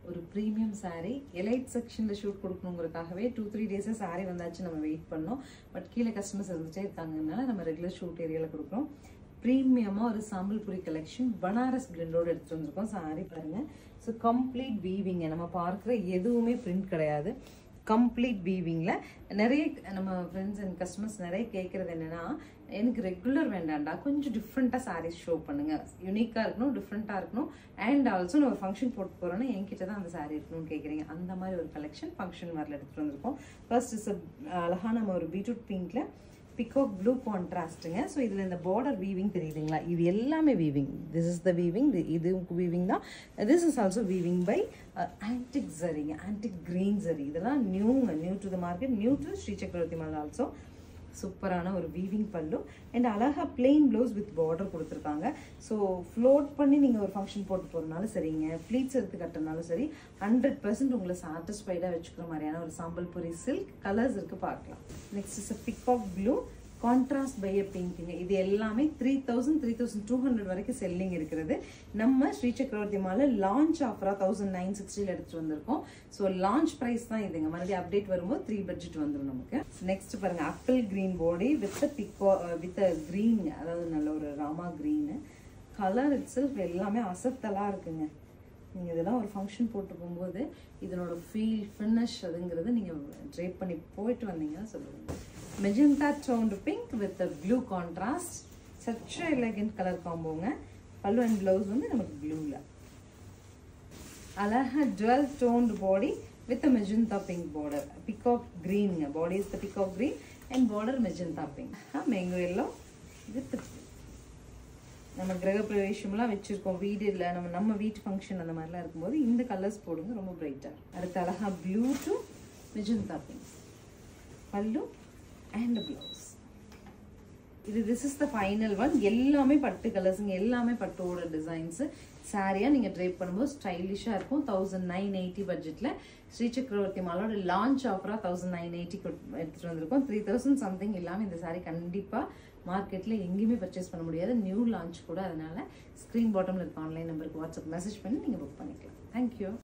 ஒரு premium saree elite செக்ஷனில் shoot கொடுக்கணுங்கிறதுக்காகவே டூ த்ரீ டேஸாக saree வந்தாச்சு நம்ம வெயிட் பண்ணோம் பட் கீழே கஸ்டமர்ஸ் இருந்துட்டே இருக்காங்கனால நம்ம ரெகுலர் ஷூட் ஏரியாவில் கொடுக்குறோம் ப்ரீமியமாக ஒரு சாம்பல்புரி கலெக்ஷன் பனாரஸ் பிளெண்டோடு எடுத்துட்டு வந்திருக்கோம் saree பாருங்க ஸோ கம்ப்ளீட் வீவிங்க நம்ம பார்க்குற எதுவுமே பிரிண்ட் கிடையாது கம்ப்ளீட் வீவிங்கில் நிறைய நம்ம ஃப்ரெண்ட்ஸ் அண்ட் கஸ்டமர்ஸ் நிறைய கேட்குறது என்னென்னா எனக்கு ரெகுலர் வேண்டாம்டா கொஞ்சம் டிஃப்ரெண்ட்டாக சாரீஸ் ஷோ பண்ணுங்க யூனிக்காக இருக்கணும் டிஃப்ரெண்ட்டாக இருக்கணும் அண்ட் ஆல்சோ நம்ம ஃபங்க்ஷன் போட்டு போகிறோன்னா என்கிட்ட தான் அந்த சாரீ இருக்கணும்னு கேட்குறீங்க அந்த மாதிரி ஒரு கலெக்ஷன் ஃபங்க்ஷன் வரல எடுத்துகிட்டு வந்திருக்கோம் ஃபர்ஸ்ட் இஸ் அழகாக நம்ம ஒரு பீட்ரூட் பிங்க்ல பிகாக் ப்ளூ கான்ட்ராஸ்ட்டுங்க ஸோ இதில் இந்த பார்டர் வீவிங் தெரியுதுங்களா இது எல்லாமே weaving this is the weaving இது வீவிங் தான் this is also weaving by antique ஜரிங்க ஆன்டிக் கிரீன் ஜரி இதெல்லாம் நியூங்க new to the market new to Sri Chakravarthy mall also சூப்பரான ஒரு வீவிங் பல்லு அண்ட் அழகா பிளெயின் ப்ளவுஸ் வித் பார்டர் கொடுத்துருக்காங்க ஸோ ஃப்ளோட் பண்ணி நீங்கள் ஒரு ஃபங்க்ஷன் போட்டு போகிறதுனாலும் சரிங்க ஃப்ளீட்ஸ் எடுத்து கட்டினாலும் சரி ஹண்ட்ரட் பர்சன்ட் உங்களை சாட்டிஸ்ஃபைடாக வச்சுக்கிற மாதிரியான ஒரு சாம்பல்புரி சில்க் கலர்ஸ் இருக்குது பார்க்கலாம் next is pick of blue contrast by a பிங்க்குங்க இது எல்லாமே three thousand three thousand two hundred வரைக்கும் செல்லிங் இருக்கிறது நம்ம ஸ்ரீ சக்கரவர்த்தி மால லான்ச் ஆஃபரா தௌசண்ட் நைன் சிக்ஸ்டியில் எடுத்துட்டு வந்திருக்கோம் ஸோ லான்ச் ப்ரைஸ் தான் இதுங்க மறுபடியும் அப்டேட் வரும்போது த்ரீ பட்ஜெட் வந்துடும் நமக்கு நெக்ஸ்ட் பாருங்க ஆப்பிள் கிரீன் பாடி வித் பிக்கோ வித் கிரீன் அதாவது நல்ல ஒரு ராமா கிரீனு கலர் இட் செல்ஃப் எல்லாமே அசத்தலாக இருக்குங்க நீங்கள் இதெல்லாம் ஒரு ஃபங்க்ஷன் போட்டு போகும்போது இதனோட ஃபீல் ஃபினிஷ் அதுங்கிறது நீங்கள் ட்ரேப் பண்ணி போயிட்டு வந்தீங்கன்னா சொல்லுங்கள் magenta toned pink with blue contrast such elegant colour காம்போங்க பல்லு அண்ட் ப்ளவுஸ் வந்து நமக்கு ப்ளூவில் அழகா dual toned body with magenta pink border peacock க்ரீனுங்க body is the peacock green and border magenta pink mango yellow with நம்ம கிரக பிரவேசம்லாம் வச்சுருக்கோம் வீடு இல்லை நம்ம நம்ம வீட்டு ஃபங்க்ஷன் அந்த மாதிரிலாம் இருக்கும்போது இந்த கலர்ஸ் போடுங்க ரொம்ப பிரைட்டாக அடுத்து அழகா blue to magenta pink pallu and blouse இது this is the final one எல்லாமே பட்டு கலர்ஸுங்க எல்லாமே பட்டோட டிசைன்ஸு சாரியாக நீங்கள் ட்ரைப் பண்ணும்போது ஸ்டைலிஷாக இருக்கும் தௌசண்ட் நைன் எயிட்டி பட்ஜெட்டில் ஸ்ரீ சக்கரவர்த்தி மாலோட லான்ச் ஆஃபராக தௌசண்ட் நைன் எயிட்டி எடுத்துகிட்டு வந்திருக்கோம் த்ரீ தௌசண்ட் சம்திங் இல்லாமல் இந்த சாரீ கண்டிப்பாக மார்க்கெட்டில் எங்கேயுமே பர்ச்சேஸ் பண்ண முடியாது நியூ லான்ச் கூட அதனால ஸ்க்ரீன் பாட்டமில் இருக்க ஆன்லைன் நம்பருக்கு வாட்ஸ்அப் மெசேஜ் பண்ணி நீங்கள் புக் பண்ணிக்கலாம் தேங்க்யூ